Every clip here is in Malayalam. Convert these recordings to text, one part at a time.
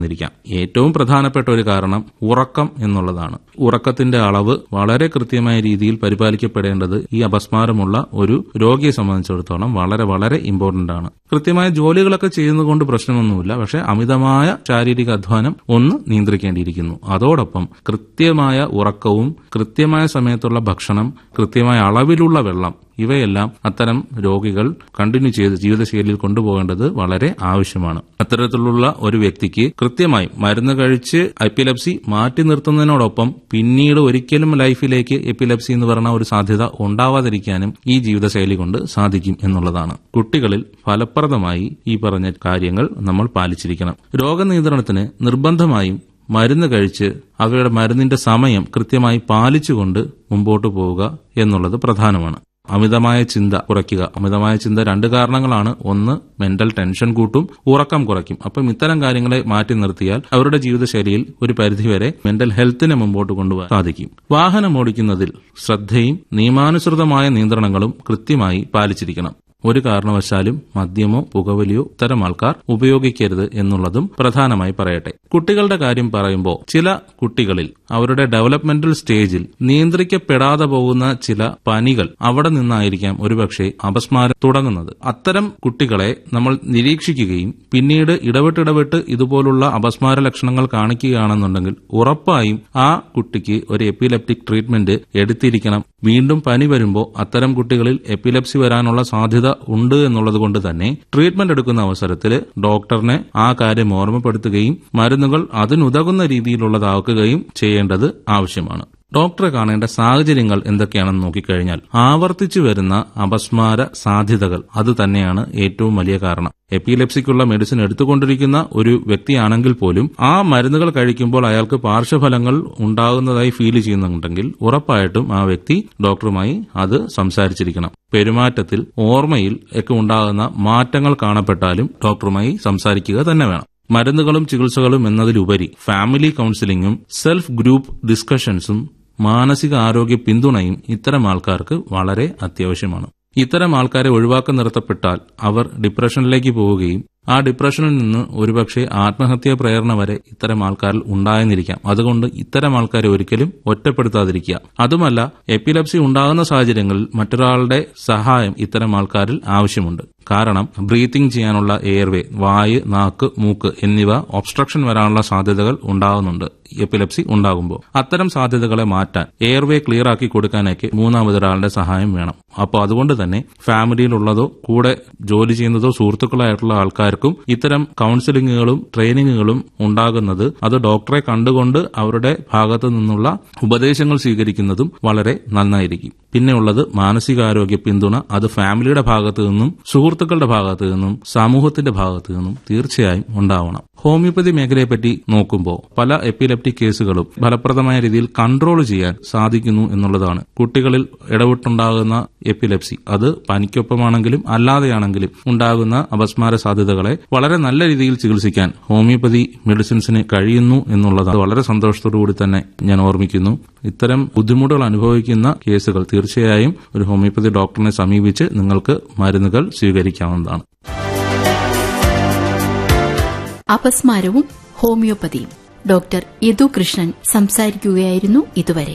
ഇരിക്കാം ഏറ്റവും പ്രധാനപ്പെട്ട ഒരു കാരണം ഉറക്കം എന്നുള്ളതാണ് ഉറക്കത്തിന്റെ അളവ് വളരെ കൃത്യമായ രീതിയിൽ പരിപാലിക്കപ്പെടേണ്ടത് ഈ അപസ്മാരമുള്ള ഒരു രോഗിയെ സംബന്ധിച്ചിടത്തോളം വളരെ വളരെ ഇമ്പോർട്ടന്റ് ആണ് കൃത്യമായ ജോലികളൊക്കെ ചെയ്യുന്നതുകൊണ്ട് പ്രശ്നമൊന്നുമില്ല പക്ഷെ അമിതമായ ശാരീരിക അധ്വാനം ഒന്ന് നിയന്ത്രിക്കേണ്ടിയിരിക്കുന്നു അതോടൊപ്പം കൃത്യമായ ഉറക്കവും കൃത്യമായ സമയത്തുള്ള ഭക്ഷണം കൃത്യമായ അളവിലുള്ള വെള്ളം ഇവയെല്ലാം അത്തരം രോഗികൾ കണ്ടിന്യൂ ചെയ്ത് ജീവിതശൈലിയിൽ കൊണ്ടുപോകേണ്ടത് വളരെ ആവശ്യമാണ് അത്തരത്തിലുള്ള ഒരു വ്യക്തിക്ക് കൃത്യമായി മരുന്ന് കഴിച്ച് എപ്പിലെപ്സി മാറ്റി നിർത്തുന്നതിനോടൊപ്പം പിന്നീട് ഒരിക്കലും ലൈഫിലേക്ക് എപ്പിലെപ്സി എന്ന് പറയുന്ന ഒരു സാധ്യത ഉണ്ടാവാതിരിക്കാനും ഈ ജീവിതശൈലി കൊണ്ട് സാധിക്കും എന്നുള്ളതാണ് കുട്ടികളിൽ ഫലപ്രദമായി ഈ പറഞ്ഞ കാര്യങ്ങൾ നമ്മൾ പാലിച്ചിരിക്കണം രോഗനിയന്ത്രണത്തിന് നിർബന്ധമായും മരുന്ന് കഴിച്ച് അവയുടെ മരുന്നിന്റെ സമയം കൃത്യമായി പാലിച്ചുകൊണ്ട് മുമ്പോട്ട് പോവുക എന്നുള്ളത് പ്രധാനമാണ് അമിതമായ ചിന്ത കുറയ്ക്കുക അമിതമായ ചിന്ത രണ്ട് കാരണങ്ങളാണ് ഒന്ന് മെന്റൽ ടെൻഷൻ കൂട്ടും ഉറക്കം കുറയ്ക്കും അപ്പം ഇത്തരം കാര്യങ്ങളെ മാറ്റി നിർത്തിയാൽ അവരുടെ ജീവിതശൈലിയിൽ ഒരു പരിധിവരെ മെന്റൽ ഹെൽത്തിനെ മുമ്പോട്ട് കൊണ്ടുപോകാൻ സാധിക്കും വാഹനം ഓടിക്കുന്നതിൽ ശ്രദ്ധയും നിയമാനുസൃതമായ നിയന്ത്രണങ്ങളും കൃത്യമായി പാലിച്ചിരിക്കണം ഒരു കാരണവശാലും മദ്യമോ പുകവലിയോ ഇത്തരം ആൾക്കാർ ഉപയോഗിക്കരുത് എന്നുള്ളതും പ്രധാനമായി പറയട്ടെ കുട്ടികളുടെ കാര്യം പറയുമ്പോൾ ചില കുട്ടികളിൽ അവരുടെ ഡെവലപ്മെന്റൽ സ്റ്റേജിൽ നിയന്ത്രിക്കപ്പെടാതെ പോകുന്ന ചില പനികൾ അവിടെ നിന്നായിരിക്കാം ഒരുപക്ഷെ അപസ്മാരം തുടങ്ങുന്നത് അത്തരം കുട്ടികളെ നമ്മൾ നിരീക്ഷിക്കുകയും പിന്നീട് ഇടവിട്ടിടവിട്ട് ഇതുപോലുള്ള അപസ്മാര ലക്ഷണങ്ങൾ കാണിക്കുകയാണെന്നുണ്ടെങ്കിൽ ഉറപ്പായും ആ കുട്ടിക്ക് ഒരു എപ്പിലെപ്റ്റിക് ട്രീറ്റ്മെന്റ് എടുത്തിരിക്കണം വീണ്ടും പനി വരുമ്പോൾ അത്തരം കുട്ടികളിൽ എപ്പിലെപ്സി വരാനുള്ള സാധ്യത ഉണ്ട് എന്നുള്ളത് കൊണ്ട് തന്നെ ട്രീറ്റ്മെന്റ് എടുക്കുന്ന അവസരത്തിൽ ഡോക്ടറിനെ ആ കാര്യം ഓർമ്മപ്പെടുത്തുകയും മരുന്നുകൾ അതിനുതകുന്ന രീതിയിലുള്ളതാക്കുകയും ചെയ്യേണ്ടത് ആവശ്യമാണ് ഡോക്ടറെ കാണേണ്ട സാഹചര്യങ്ങൾ എന്തൊക്കെയാണെന്ന് നോക്കിക്കഴിഞ്ഞാൽ ആവർത്തിച്ചു വരുന്ന അപസ്മാര സാധ്യതകൾ അത് തന്നെയാണ് ഏറ്റവും വലിയ കാരണം എപ്പിലെപ്സിക്കുള്ള മെഡിസിൻ എടുത്തുകൊണ്ടിരിക്കുന്ന ഒരു വ്യക്തിയാണെങ്കിൽ പോലും ആ മരുന്നുകൾ കഴിക്കുമ്പോൾ അയാൾക്ക് പാർശ്വഫലങ്ങൾ ഉണ്ടാകുന്നതായി ഫീൽ ചെയ്യുന്നുണ്ടെങ്കിൽ ഉറപ്പായിട്ടും ആ വ്യക്തി ഡോക്ടറുമായി അത് സംസാരിച്ചിരിക്കണം പെരുമാറ്റത്തിൽ ഓർമ്മയിൽ ഒക്കെ ഉണ്ടാകുന്ന മാറ്റങ്ങൾ കാണപ്പെട്ടാലും ഡോക്ടറുമായി സംസാരിക്കുക തന്നെ വേണം മരുന്നുകളും ചികിത്സകളും എന്നതിലുപരി ഫാമിലി കൌൺസിലിംഗും സെൽഫ് ഗ്രൂപ്പ് ഡിസ്കഷൻസും മാനസിക ആരോഗ്യ പിന്തുണയും ഇത്തരം ആൾക്കാർക്ക് വളരെ അത്യാവശ്യമാണ് ഇത്തരം ആൾക്കാരെ ഒഴിവാക്കി നിർത്തപ്പെട്ടാൽ അവർ ഡിപ്രഷനിലേക്ക് പോവുകയും ആ ഡിപ്രഷനിൽ നിന്ന് ഒരുപക്ഷെ ആത്മഹത്യാ പ്രേരണ വരെ ഇത്തരം ആൾക്കാരിൽ ഉണ്ടായെന്നിരിക്കാം അതുകൊണ്ട് ഇത്തരം ആൾക്കാരെ ഒരിക്കലും ഒറ്റപ്പെടുത്താതിരിക്കുക അതുമല്ല എപ്പിലെപ്സി ഉണ്ടാകുന്ന സാഹചര്യങ്ങളിൽ മറ്റൊരാളുടെ സഹായം ഇത്തരം ആൾക്കാരിൽ ആവശ്യമുണ്ട് കാരണം ബ്രീത്തിങ് ചെയ്യാനുള്ള എയർവേ വായ് നാക്ക് മൂക്ക് എന്നിവ ഒബ്സ്ട്രക്ഷൻ വരാനുള്ള സാധ്യതകൾ ഉണ്ടാകുന്നുണ്ട് എപ്പിലെപ്സി ഉണ്ടാകുമ്പോൾ അത്തരം സാധ്യതകളെ മാറ്റാൻ എയർവേ ക്ലിയർ ആക്കി കൊടുക്കാനൊക്കെ മൂന്നാമതൊരാളുടെ സഹായം വേണം അപ്പോൾ അതുകൊണ്ട് തന്നെ ഫാമിലിയിലുള്ളതോ കൂടെ ജോലി ചെയ്യുന്നതോ സുഹൃത്തുക്കളായിട്ടുള്ള ആൾക്കാർക്കും ഇത്തരം കൌൺസിലിങ്ങുകളും ട്രെയിനിങ്ങുകളും ഉണ്ടാകുന്നത് അത് ഡോക്ടറെ കണ്ടുകൊണ്ട് അവരുടെ ഭാഗത്തു നിന്നുള്ള ഉപദേശങ്ങൾ സ്വീകരിക്കുന്നതും വളരെ നന്നായിരിക്കും പിന്നെയുള്ളത് മാനസികാരോഗ്യ പിന്തുണ അത് ഫാമിലിയുടെ ഭാഗത്തു നിന്നും സുഹൃത്തുക്കളുടെ ഭാഗത്തു നിന്നും സമൂഹത്തിന്റെ ഭാഗത്തു നിന്നും തീർച്ചയായും ഉണ്ടാവണം ഹോമിയോപ്പതി മേഖലയെപ്പറ്റി നോക്കുമ്പോൾ പല എപ്പിലെപ്റ്റിക് കേസുകളും ഫലപ്രദമായ രീതിയിൽ കൺട്രോൾ ചെയ്യാൻ സാധിക്കുന്നു എന്നുള്ളതാണ് കുട്ടികളിൽ ഇടവിട്ടുണ്ടാകുന്ന എപ്പിലെപ്സി അത് പനിക്കൊപ്പമാണെങ്കിലും അല്ലാതെയാണെങ്കിലും ഉണ്ടാകുന്ന അപസ്മാര സാധ്യതകളെ വളരെ നല്ല രീതിയിൽ ചികിത്സിക്കാൻ ഹോമിയോപ്പതി മെഡിസിൻസിന് കഴിയുന്നു എന്നുള്ളത് വളരെ സന്തോഷത്തോടു കൂടി തന്നെ ഞാൻ ഓർമ്മിക്കുന്നു ഇത്തരം ബുദ്ധിമുട്ടുകൾ അനുഭവിക്കുന്ന കേസുകൾ തീർച്ചയായും ഒരു ഹോമിയോപ്പതി ഡോക്ടറിനെ സമീപിച്ച് നിങ്ങൾക്ക് മരുന്നുകൾ സ്വീകരിക്കാവുന്നതാണ് അപസ്മാരവും ഹോമിയോപ്പതിയും ഡോക്ടർ യദു കൃഷ്ണൻ സംസാരിക്കുകയായിരുന്നു ഇതുവരെ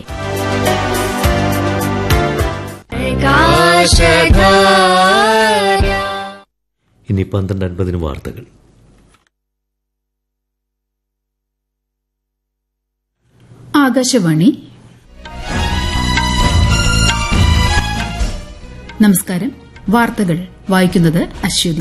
ഇനി പന്ത്രണ്ട് അൻപതിന് വാർത്തകൾ ആകാശവാണി നമസ്കാരം വാർത്തകൾ വായിക്കുന്നത് അശ്വതി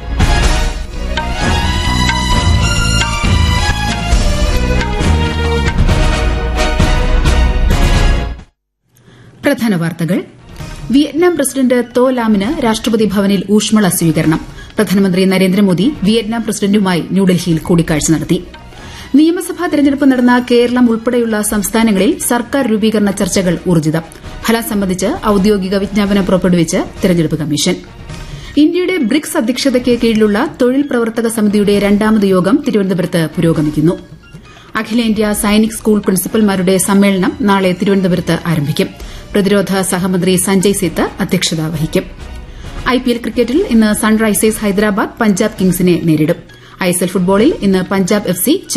പ്രധാന വാർത്തകൾ വിയറ്റ്നാം പ്രസിഡന്റ് തോ ലാമിന് രാഷ്ട്രപതി ഭവനിൽ ഊഷ്മള സ്വീകരണം പ്രധാനമന്ത്രി നരേന്ദ്രമോദി വിയറ്റ്നാം പ്രസിഡന്റുമായി ന്യൂഡൽഹിയിൽ കൂടിക്കാഴ്ച നടത്തി നിയമസഭാ തെരഞ്ഞെടുപ്പ് നടന്ന കേരളം ഉൾപ്പെടെയുള്ള സംസ്ഥാനങ്ങളിൽ സർക്കാർ രൂപീകരണ ചർച്ചകൾ ഊർജിതം ഫലം സംബന്ധിച്ച് ഔദ്യോഗിക വിജ്ഞാപനം പുറപ്പെടുവിച്ച് തെരഞ്ഞെടുപ്പ് കമ്മീഷൻ ഇന്ത്യയുടെ ബ്രിക്സ് അധ്യക്ഷതയ്ക്ക് കീഴിലുള്ള തൊഴിൽ പ്രവർത്തക സമിതിയുടെ രണ്ടാമത് യോഗം തിരുവനന്തപുരത്ത് പുരോഗമിക്കുന്നു അഖിലേന്ത്യാ സൈനിക് സ്കൂൾ പ്രിൻസിപ്പൽമാരുടെ സമ്മേളനം നാളെ തിരുവനന്തപുരത്ത് ആരംഭിക്കും പ്രതിരോധ സഹമന്ത്രി സഞ്ജയ് സേത്ത് അധ്യക്ഷത വഹിക്കും ഐപിഎൽ ക്രിക്കറ്റിൽ ഇന്ന് സൺറൈസേഴ്സ് ഹൈദരാബാദ് പഞ്ചാബ് കിങ്സിനെ നേരിടും ഐഎസ്എൽ ഫുട്ബോളിൽ ഇന്ന് പഞ്ചാബ് എഫ് സി